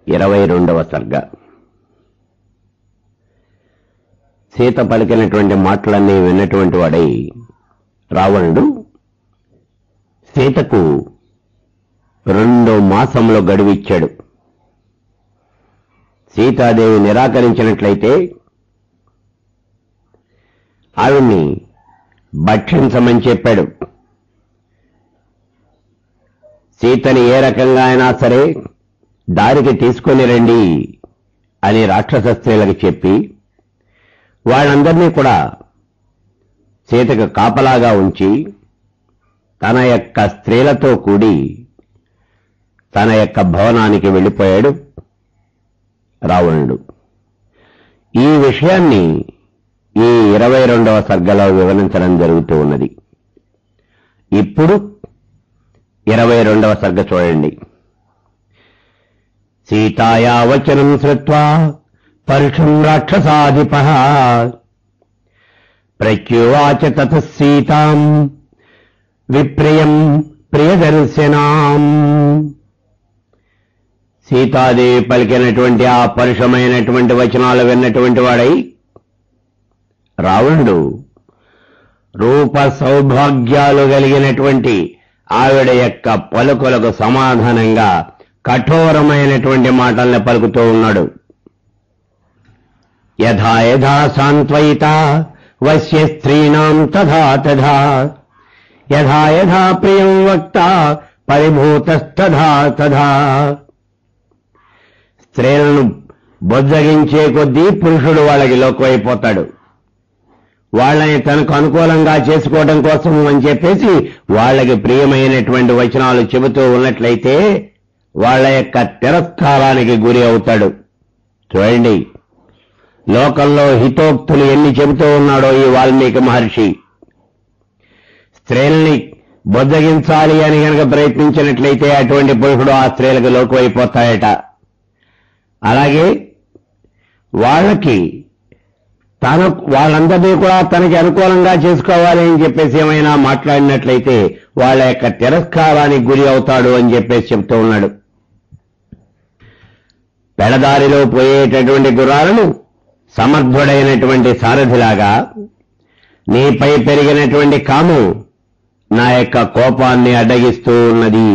ఇరవై రెండవ సర్గ సీత పలికినటువంటి మాటలన్నీ విన్నటువంటి వాడై రావణుడు సీతకు రెండో మాసంలో గడువిచ్చాడు సీతాదేవి నిరాకరించినట్లయితే ఆవిడ్ని భక్షించమని చెప్పాడు సీతని ఏ రకంగా అయినా సరే దారికి తీసుకొని రండి అని రాక్షస స్త్రీలకు చెప్పి వాళ్ళందరినీ కూడా సీతకు కాపలాగా ఉంచి తన యొక్క స్త్రీలతో కూడి తన యొక్క భవనానికి వెళ్ళిపోయాడు రావణుడు ఈ విషయాన్ని ఈ ఇరవై రెండవ సర్గలో వివరించడం జరుగుతూ ఉన్నది ఇప్పుడు ఇరవై రెండవ సర్గ చూడండి సీతాయా వచనం శ్రుత్వా పరుషం రాక్షసాధిప ప్రత్యువాచ తత సీతాం విప్రియం ప్రియదర్శనాం సీతాదేవి పలికినటువంటి ఆ పరుషమైనటువంటి వచనాలు విన్నటువంటి వాడై రావణుడు రూప సౌభాగ్యాలు కలిగినటువంటి ఆవిడ యొక్క పలుకులకు సమాధానంగా కఠోరమైనటువంటి మాటల్ని పలుకుతూ ఉన్నాడు యథా యథా సాంత్వయిత వశ్య స్త్రీణాం తథా తథా యథా యథా ప్రియం వక్త పరిభూతస్తథా తథా స్త్రీలను బొజ్జగించే కొద్దీ పురుషుడు వాళ్ళకి లోకమైపోతాడు వాళ్ళని తనకు అనుకూలంగా చేసుకోవడం కోసం అని చెప్పేసి వాళ్ళకి ప్రియమైనటువంటి వచనాలు చెబుతూ ఉన్నట్లయితే వాళ్ళ యొక్క తిరస్కారానికి గురి అవుతాడు చూడండి లోకంలో హితోక్తులు ఎన్ని చెబుతూ ఉన్నాడో ఈ వాల్మీకి మహర్షి స్త్రీల్ని బొద్దగించాలి అని గనక ప్రయత్నించినట్లయితే అటువంటి పురుషుడు ఆ స్త్రీలకు లోకమైపోతాయట అలాగే వాళ్ళకి తన వాళ్ళందరినీ కూడా తనకి అనుకూలంగా చేసుకోవాలి అని చెప్పేసి ఏమైనా మాట్లాడినట్లయితే వాళ్ళ యొక్క తిరస్కారానికి గురి అవుతాడు అని చెప్పేసి చెప్తూ ఉన్నాడు పెడదారిలో పోయేటటువంటి గుర్రాలను సమర్థుడైనటువంటి సారథిలాగా నీపై పెరిగినటువంటి కాము నా యొక్క కోపాన్ని అడ్డగిస్తూ ఉన్నది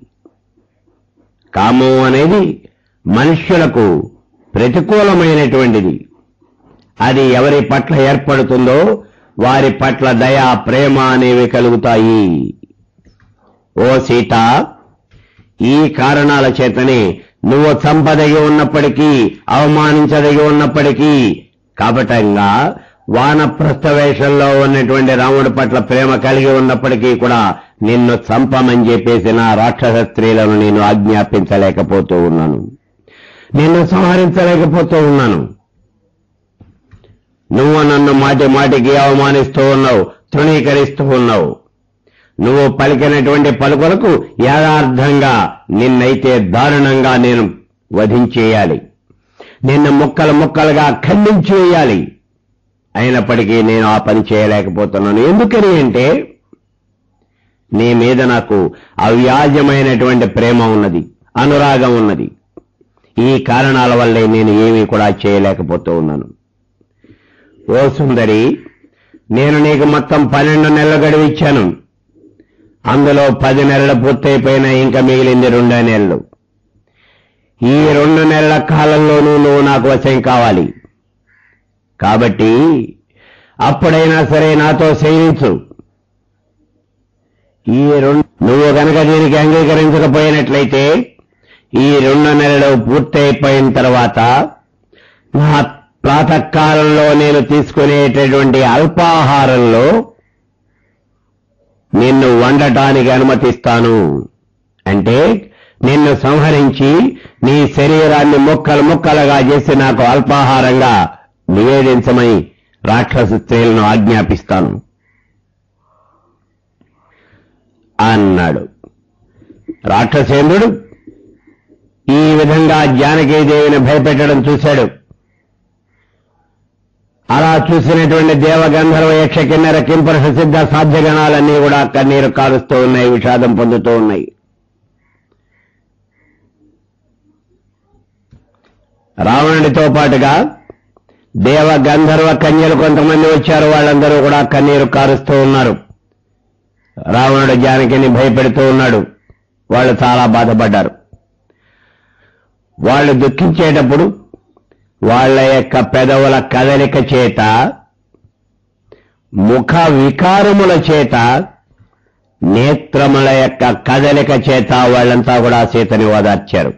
కామం అనేది మనుష్యులకు ప్రతికూలమైనటువంటిది అది ఎవరి పట్ల ఏర్పడుతుందో వారి పట్ల దయ ప్రేమ అనేవి కలుగుతాయి ఓ సీత ఈ కారణాల చేతనే నువ్వు సంపదగి ఉన్నప్పటికీ అవమానించదగి ఉన్నప్పటికీ కపటంగా వానప్రస్థ వేషంలో ఉన్నటువంటి రాముడి పట్ల ప్రేమ కలిగి ఉన్నప్పటికీ కూడా నిన్ను చంపమని చెప్పేసి నా రాక్షస స్త్రీలను నేను ఆజ్ఞాపించలేకపోతూ ఉన్నాను నిన్ను సంహరించలేకపోతూ ఉన్నాను నువ్వు నన్ను మాటి మాటికి అవమానిస్తూ ఉన్నావు తృణీకరిస్తూ ఉన్నావు నువ్వు పలికినటువంటి పలుకులకు యథార్థంగా నిన్నైతే దారుణంగా నేను వధించేయాలి నిన్ను ముక్కలు ముక్కలుగా ఖండించేయాలి అయినప్పటికీ నేను ఆ పని చేయలేకపోతున్నాను ఎందుకని అంటే నీ మీద నాకు అవ్యాజమైనటువంటి ప్రేమ ఉన్నది అనురాగం ఉన్నది ఈ కారణాల వల్లే నేను ఏమీ కూడా చేయలేకపోతూ ఉన్నాను ఓ సుందరి నేను నీకు మొత్తం పన్నెండు నెలల గడువు ఇచ్చాను అందులో పది నెలలు పూర్తయిపోయినా ఇంకా మిగిలింది రెండో నెలలు ఈ రెండు నెలల కాలంలోనూ నువ్వు నాకు వశం కావాలి కాబట్టి అప్పుడైనా సరే నాతో శయనించు ఈ రెండు నువ్వు కనుక దీనికి అంగీకరించకపోయినట్లయితే ఈ రెండు నెలలు పూర్తయిపోయిన తర్వాత నా ప్రాతకాలంలో నేను తీసుకునేటటువంటి అల్పాహారంలో నిన్ను వండటానికి అనుమతిస్తాను అంటే నిన్ను సంహరించి నీ శరీరాన్ని ముక్కలు ముక్కలుగా చేసి నాకు అల్పాహారంగా నివేదించమని రాక్షస స్త్రీలను ఆజ్ఞాపిస్తాను అన్నాడు రాక్షసేంద్రుడు ఈ విధంగా జానకీదేవిని భయపెట్టడం చూశాడు అలా చూసినటువంటి దేవగంధర్వ యక్ష కిన్నెర కింపరస సిద్ధ సాధ్యగణాలన్నీ కూడా కన్నీరు కారుస్తూ ఉన్నాయి విషాదం పొందుతూ ఉన్నాయి రావణుడితో పాటుగా దేవ గంధర్వ కన్యలు కొంతమంది వచ్చారు వాళ్ళందరూ కూడా కన్నీరు కారుస్తూ ఉన్నారు రావణుడు జానకిని భయపెడుతూ ఉన్నాడు వాళ్ళు చాలా బాధపడ్డారు వాళ్ళు దుఃఖించేటప్పుడు వాళ్ళ యొక్క పెదవుల కదలిక చేత ముఖ వికారముల చేత నేత్రముల యొక్క కదలిక చేత వాళ్ళంతా కూడా సీతని ఓదార్చారు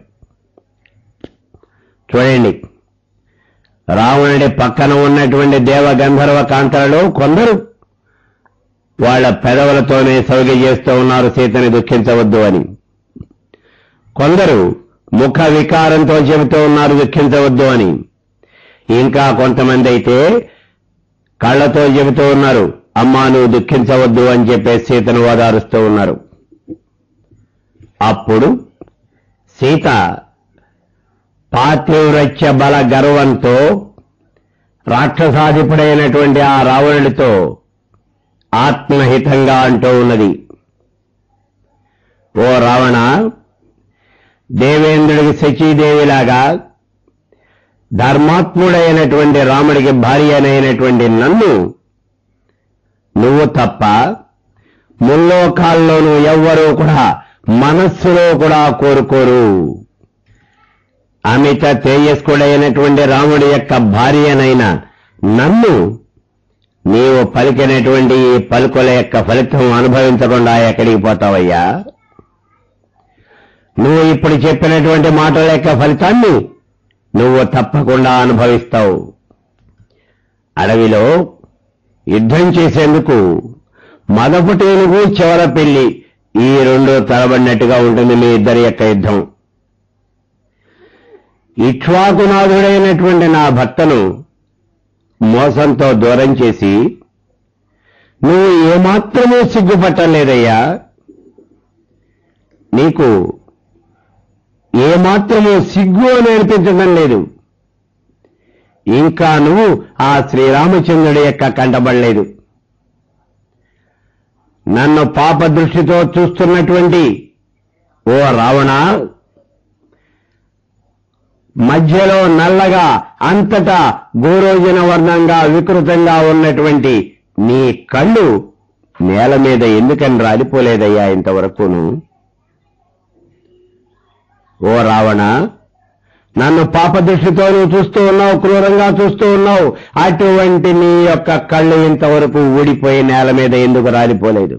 చూడండి రావణుడి పక్కన ఉన్నటువంటి దేవ గంధర్వ కాంతలలో కొందరు వాళ్ళ పెదవులతోనే సౌగి చేస్తూ ఉన్నారు సీతని దుఃఖించవద్దు అని కొందరు ముఖ వికారంతో చెబుతూ ఉన్నారు దుఃఖించవద్దు అని ఇంకా కొంతమంది అయితే కళ్ళతో చెబుతూ ఉన్నారు అమ్మా నువ్వు దుఃఖించవద్దు అని చెప్పేసి సీతను ఓదారుస్తూ ఉన్నారు అప్పుడు సీత పాతివ్రత్య బల గర్వంతో రాక్షసాధిపుడైనటువంటి ఆ రావణుడితో ఆత్మహితంగా అంటూ ఉన్నది ఓ రావణ దేవేంద్రుడికి శచీదేవిలాగా ధర్మాత్ముడైనటువంటి రాముడికి భార్య అయినటువంటి నన్ను నువ్వు తప్ప ముల్లోకాల్లోనూ ఎవ్వరూ కూడా మనస్సులో కూడా కోరుకోరు అమిత తేజస్కుడైనటువంటి రాముడి యొక్క భార్యనైన నన్ను నీవు పలికినటువంటి ఈ పలుకుల యొక్క ఫలితం అనుభవించకుండా ఎక్కడికి పోతావయ్యా నువ్వు ఇప్పుడు చెప్పినటువంటి మాటల యొక్క ఫలితాన్ని నువ్వు తప్పకుండా అనుభవిస్తావు అడవిలో యుద్ధం చేసేందుకు మదపుటేనుగు చివర పెళ్లి ఈ రెండు తలబడినట్టుగా ఉంటుంది మీ ఇద్దరి యొక్క యుద్ధం ఇక్ష్వాకునాథుడైనటువంటి నా భర్తను మోసంతో దూరం చేసి నువ్వు ఏమాత్రమూ సిగ్గుపట్టలేదయ్యా నీకు ఏమాత్రమూ సిగ్గు అని అనిపించడం లేదు ఇంకా నువ్వు ఆ శ్రీరామచంద్రుడి యొక్క కంటబడలేదు నన్ను పాప దృష్టితో చూస్తున్నటువంటి ఓ రావణ మధ్యలో నల్లగా అంతటా గోరోజన వర్ణంగా వికృతంగా ఉన్నటువంటి నీ కళ్ళు నేల మీద ఎందుకని రాలిపోలేదయ్యా ఇంతవరకును ఓ రావణ నన్ను పాప దృష్టితో నువ్వు చూస్తూ ఉన్నావు క్రూరంగా చూస్తూ ఉన్నావు అటువంటి నీ యొక్క కళ్ళు ఇంతవరకు ఊడిపోయి నేల మీద ఎందుకు రాలిపోలేదు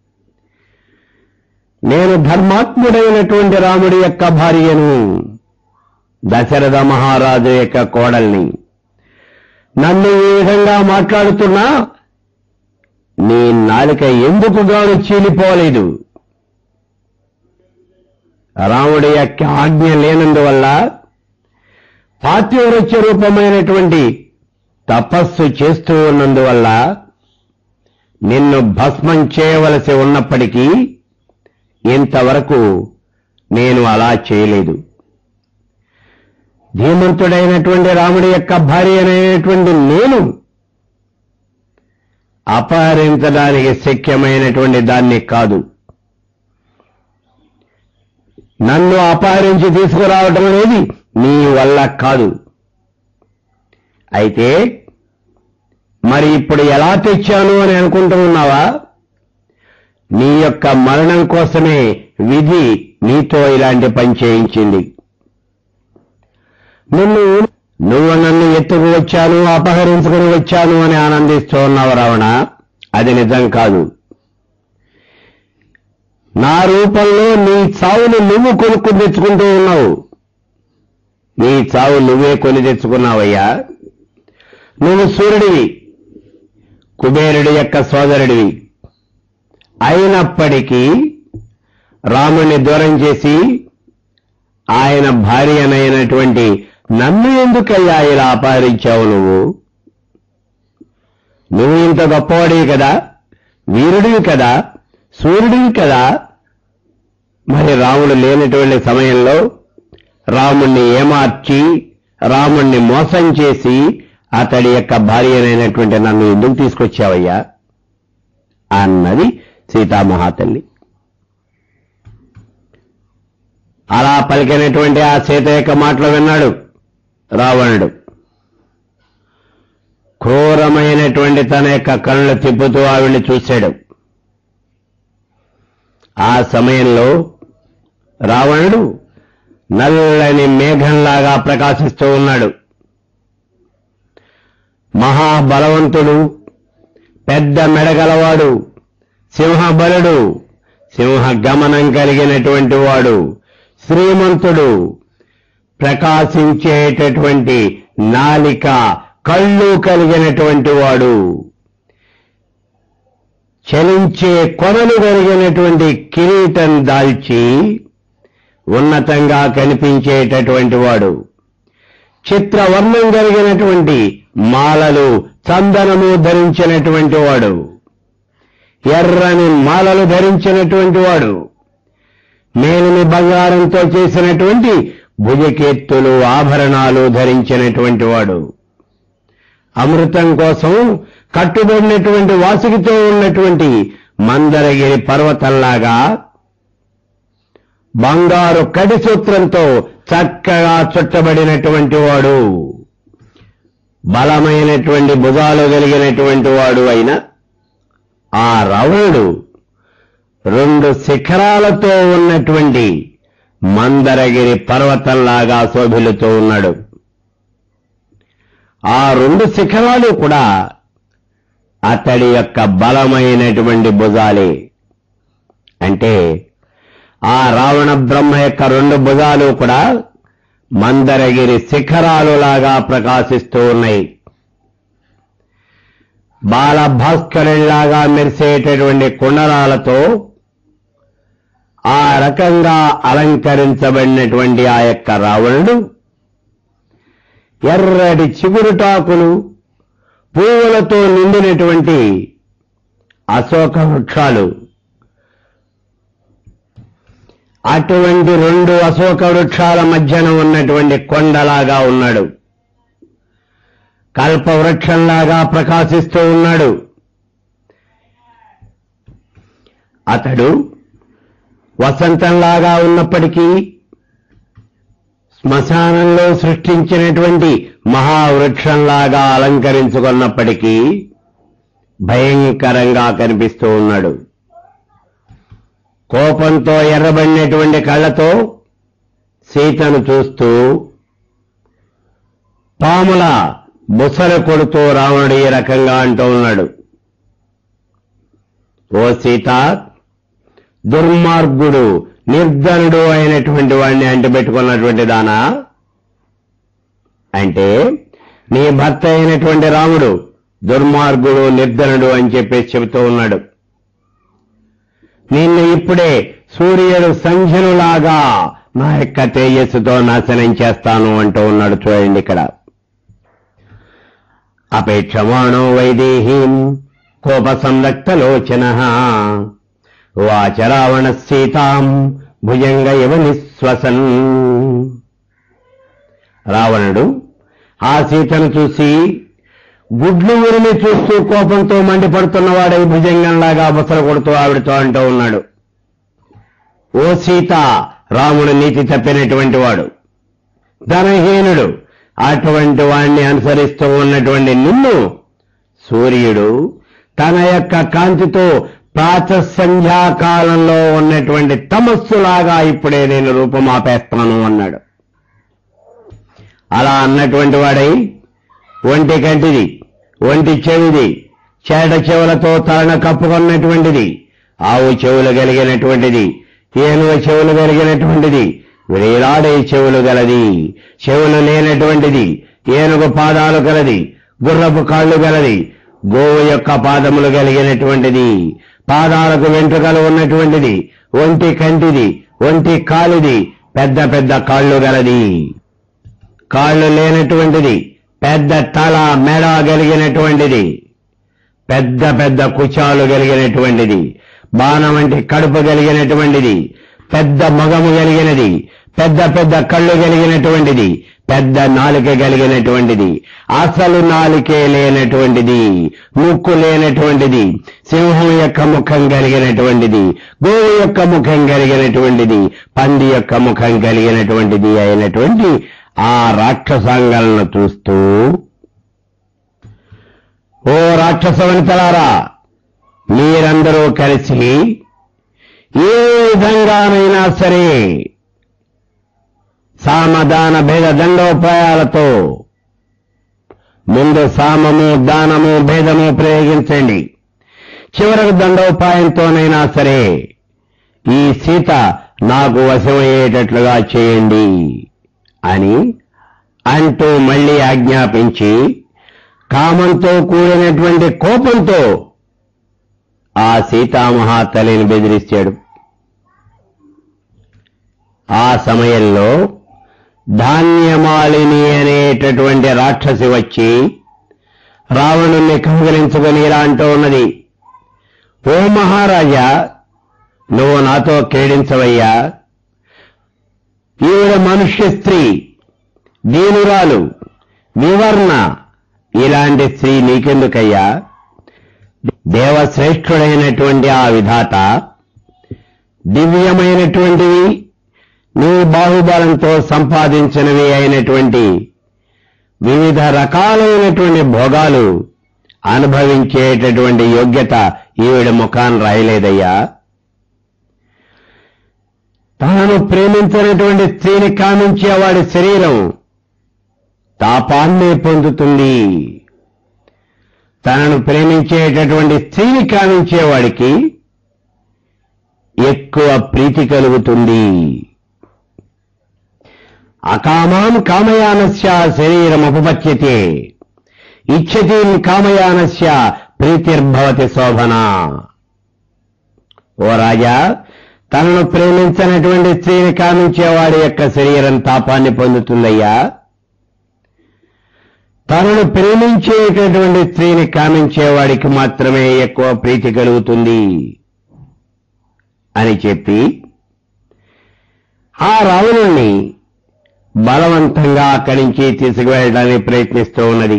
నేను ధర్మాత్ముడైనటువంటి రాముడి యొక్క భార్యను దశరథ మహారాజు యొక్క కోడల్ని నన్ను ఈ విధంగా మాట్లాడుతున్నా నీ నాలిక ఎందుకు గాను చీలిపోలేదు రాముడి యొక్క ఆజ్ఞ లేనందువల్ల పాత్యవృత్య రూపమైనటువంటి తపస్సు చేస్తూ ఉన్నందువల్ల నిన్ను భస్మం చేయవలసి ఉన్నప్పటికీ ఇంతవరకు నేను అలా చేయలేదు ధీమంతుడైనటువంటి రాముడి యొక్క భార్య అనేటువంటి నేను అపహరించడానికి శక్యమైనటువంటి దాన్ని కాదు నన్ను అపహరించి తీసుకురావటం అనేది నీ వల్ల కాదు అయితే మరి ఇప్పుడు ఎలా తెచ్చాను అని అనుకుంటూ ఉన్నావా నీ యొక్క మరణం కోసమే విధి నీతో ఇలాంటి పని చేయించింది నిన్ను నువ్వు నన్ను ఎత్తుకు వచ్చాను అపహరించుకుని వచ్చాను అని ఆనందిస్తూ ఉన్నావు రావణ అది నిజం కాదు నా రూపంలో నీ చావును నువ్వు కొనుక్కుని తెచ్చుకుంటూ ఉన్నావు నీ చావు నువ్వే కొని తెచ్చుకున్నావయ్యా నువ్వు సూర్యుడివి కుబేరుడి యొక్క సోదరుడివి అయినప్పటికీ రాముణ్ణి దూరం చేసి ఆయన భార్యనైనటువంటి నన్ను ఎందుకయ్యా ఇలా అపహరించావు నువ్వు నువ్వు ఇంత గొప్పవాడివి కదా వీరుడివి కదా సూర్యుడివి కదా మరి రాముడు లేనటువంటి సమయంలో రాముణ్ణి ఏమార్చి రాముణ్ణి మోసం చేసి అతడి యొక్క భార్యనైనటువంటి నన్ను ఎందుకు తీసుకొచ్చావయ్యా అన్నది సీతామహాతల్లి అలా పలికినటువంటి ఆ సీత యొక్క మాటలు విన్నాడు రావణుడు క్రూరమైనటువంటి తన యొక్క కళ్ళు తిప్పుతూ ఆవిడ్ని చూశాడు ఆ సమయంలో రావణుడు నల్లని మేఘంలాగా ప్రకాశిస్తూ ఉన్నాడు మహాబలవంతుడు పెద్ద మెడగలవాడు సింహబలుడు సింహ గమనం కలిగినటువంటి వాడు శ్రీమంతుడు ప్రకాశించేటటువంటి నాలిక కళ్ళు కలిగినటువంటి వాడు చలించే కొనలు కలిగినటువంటి కిరీటం దాల్చి ఉన్నతంగా కనిపించేటటువంటి వాడు చిత్రవర్ణం కలిగినటువంటి మాలలు చందనము ధరించినటువంటి వాడు ఎర్రని మాలలు ధరించినటువంటి వాడు మేలిమి బంగారంతో చేసినటువంటి భుజకేత్తులు ఆభరణాలు ధరించినటువంటి వాడు అమృతం కోసం కట్టుబడినటువంటి వాసుకితో ఉన్నటువంటి మందరగిరి పర్వతంలాగా బంగారు కడిసూత్రంతో చక్కగా చుట్టబడినటువంటి వాడు బలమైనటువంటి భుజాలు కలిగినటువంటి వాడు అయిన ఆ రావణుడు రెండు శిఖరాలతో ఉన్నటువంటి మందరగిరి పర్వతంలాగా శోభిల్లుతూ ఉన్నాడు ఆ రెండు శిఖరాలు కూడా అతడి యొక్క బలమైనటువంటి భుజాలే అంటే ఆ రావణ బ్రహ్మ యొక్క రెండు భుజాలు కూడా మందరగిరి శిఖరాలులాగా ప్రకాశిస్తూ ఉన్నాయి బాలభాస్కరులాగా మెరిసేటటువంటి కుండలాలతో ఆ రకంగా అలంకరించబడినటువంటి ఆ యొక్క రావణుడు ఎర్రటి చిగురుటాకులు పువ్వులతో నిండినటువంటి అశోక వృక్షాలు అటువంటి రెండు అశోక వృక్షాల మధ్యన ఉన్నటువంటి కొండలాగా ఉన్నాడు కల్పవృక్షంలాగా ప్రకాశిస్తూ ఉన్నాడు అతడు వసంతంలాగా ఉన్నప్పటికీ శ్మశానంలో సృష్టించినటువంటి మహావృక్షంలాగా అలంకరించుకున్నప్పటికీ భయంకరంగా కనిపిస్తూ ఉన్నాడు కోపంతో ఎర్రబడినటువంటి కళ్ళతో సీతను చూస్తూ పాముల బుసర కొడుతూ రావణుడు ఈ రకంగా అంటూ ఉన్నాడు ఓ సీత దుర్మార్గుడు నిర్ధనుడు అయినటువంటి వాడిని అంటిపెట్టుకున్నటువంటి దానా అంటే నీ భర్త అయినటువంటి రాముడు దుర్మార్గుడు నిర్ధనుడు అని చెప్పేసి చెబుతూ ఉన్నాడు నిన్ను ఇప్పుడే సూర్యుడు సంధ్యనులాగా నా యొక్క తేజస్సుతో నాశనం చేస్తాను అంటూ ఉన్నాడు చూడండి ఇక్కడ అపేక్షమాణో వైదేహీం కోప సంరక్తలోచన వాచ రావణ సీతాం భుజంగ ఇవ నిశ్వసన్ రావణుడు ఆ సీతను చూసి గుడ్లు ఉరిమి చూస్తూ కోపంతో మండిపడుతున్నవాడై భుజంగంలాగా బుసలు కొడుతూ ఆవిడతో అంటూ ఉన్నాడు ఓ సీత రాముడు నీతి తప్పినటువంటి వాడు ధనహీనుడు అటువంటి వాణ్ణి అనుసరిస్తూ ఉన్నటువంటి నిన్ను సూర్యుడు తన యొక్క కాంతితో ప్రాత సంధ్యాకాలంలో ఉన్నటువంటి తమస్సులాగా ఇప్పుడే నేను రూపమాపేస్తాను అన్నాడు అలా అన్నటువంటి వాడై ఒంటి కంటిది ఒంటి చెవిది చేట చెవులతో తలన కప్పుకున్నటువంటిది ఆవు చెవులు కలిగినటువంటిది ఏనుగ చెవులు కలిగినటువంటిది వేలాడే చెవులు గలది చెవులు లేనటువంటిది ఏనుగు పాదాలు గలది గుర్రపు కాళ్ళు గలది గోవు యొక్క పాదములు కలిగినటువంటిది పాదాలకు వెంట్రుకలు ఉన్నటువంటిది ఒంటి కంటిది ఒంటి కాలిది పెద్ద పెద్ద కాళ్ళు గలది కాళ్ళు లేనటువంటిది పెద్ద తల మెడ కలిగినటువంటిది పెద్ద పెద్ద కుచాలు కలిగినటువంటిది బాణ వంటి కడుపు కలిగినటువంటిది పెద్ద మగము కలిగినది పెద్ద పెద్ద కళ్ళు కలిగినటువంటిది పెద్ద నాలుక కలిగినటువంటిది అసలు నాలుకే లేనటువంటిది ముక్కు లేనటువంటిది సింహం యొక్క ముఖం కలిగినటువంటిది గోవు యొక్క ముఖం కలిగినటువంటిది పంది యొక్క ముఖం కలిగినటువంటిది అయినటువంటి ఆ రాక్షసాంగాలను చూస్తూ ఓ రాక్షస వనితలారా మీరందరూ కలిసి ఏ విధంగానైనా సరే సామదాన భేద దండోపాయాలతో ముందు సామము దానము భేదము ప్రయోగించండి చివరకు దండోపాయంతోనైనా సరే ఈ సీత నాకు వశమయ్యేటట్లుగా చేయండి అని అంటూ మళ్ళీ ఆజ్ఞాపించి కామంతో కూడినటువంటి కోపంతో ఆ సీతామహాతల్లిని బెదిరిస్తాడు ఆ సమయంలో ధాన్యమాలిని అనేటటువంటి రాక్షసి వచ్చి రావణుణ్ణి కౌగిలించుకొని ఇలా అంటూ ఉన్నది ఓ మహారాజా నువ్వు నాతో క్రీడించవయ్యా ఈవిడ మనుష్య స్త్రీ దీనురాలు వివర్ణ ఇలాంటి స్త్రీ నీకెందుకయ్యా దేవశ్రేష్ఠుడైనటువంటి ఆ విధాత దివ్యమైనటువంటివి నీ బాహుబలంతో సంపాదించినవి అయినటువంటి వివిధ రకాలైనటువంటి భోగాలు అనుభవించేటటువంటి యోగ్యత ఈవిడ ముఖాన్ని రాయలేదయ్యా తాను ప్రేమించినటువంటి స్త్రీని కామించే వాడి శరీరం తాపాన్ని పొందుతుంది తనను ప్రేమించేటటువంటి స్త్రీని కామించేవాడికి ఎక్కువ ప్రీతి కలుగుతుంది అకామాం కామయానస్య శరీరం ఉపపచ్యతే ఇచ్చతీం కామయానస్య ప్రీతిర్భవతి శోభన ఓ రాజా తనను ప్రేమించినటువంటి స్త్రీని కామించేవాడి యొక్క శరీరం తాపాన్ని పొందుతుందయ్యా తనను ప్రేమించేటటువంటి స్త్రీని కామించేవాడికి మాత్రమే ఎక్కువ ప్రీతి కలుగుతుంది అని చెప్పి ఆ రావణుణ్ణి బలవంతంగా అక్కడి నుంచి తీసుకువెళ్ళడానికి ప్రయత్నిస్తూ ఉన్నది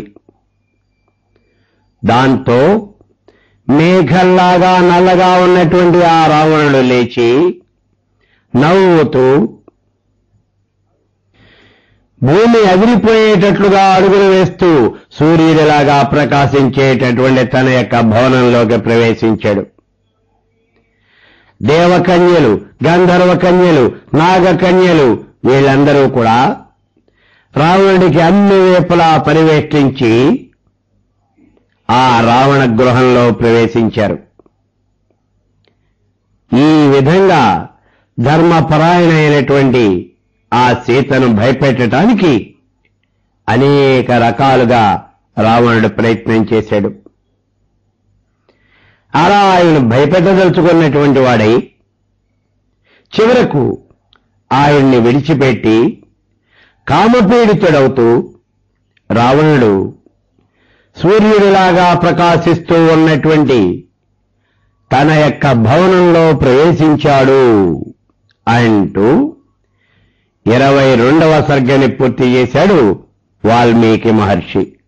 దాంతో మేఘల్లాగా నల్లగా ఉన్నటువంటి ఆ రావణుడు లేచి నవ్వుతూ భూమి అదిరిపోయేటట్లుగా అడుగులు వేస్తూ సూర్యుడిలాగా ప్రకాశించేటటువంటి తన యొక్క భవనంలోకి ప్రవేశించాడు దేవకన్యలు గంధర్వ కన్యలు నాగకన్యలు వీళ్ళందరూ కూడా రావణుడికి అన్ని వైపులా పరివేష్టించి ఆ రావణ గృహంలో ప్రవేశించారు ఈ విధంగా ధర్మపరాయణైనటువంటి ఆ సీతను భయపెట్టడానికి అనేక రకాలుగా రావణుడు ప్రయత్నం చేశాడు అలా ఆయన భయపెట్టదలుచుకున్నటువంటి వాడై చివరకు ఆయన్ని విడిచిపెట్టి కామపీడితుడవుతూ రావణుడు సూర్యుడిలాగా ప్రకాశిస్తూ ఉన్నటువంటి తన యొక్క భవనంలో ప్రవేశించాడు అంటూ ఇరవై రెండవ సర్గని పూర్తి చేశాడు వాల్మీకి మహర్షి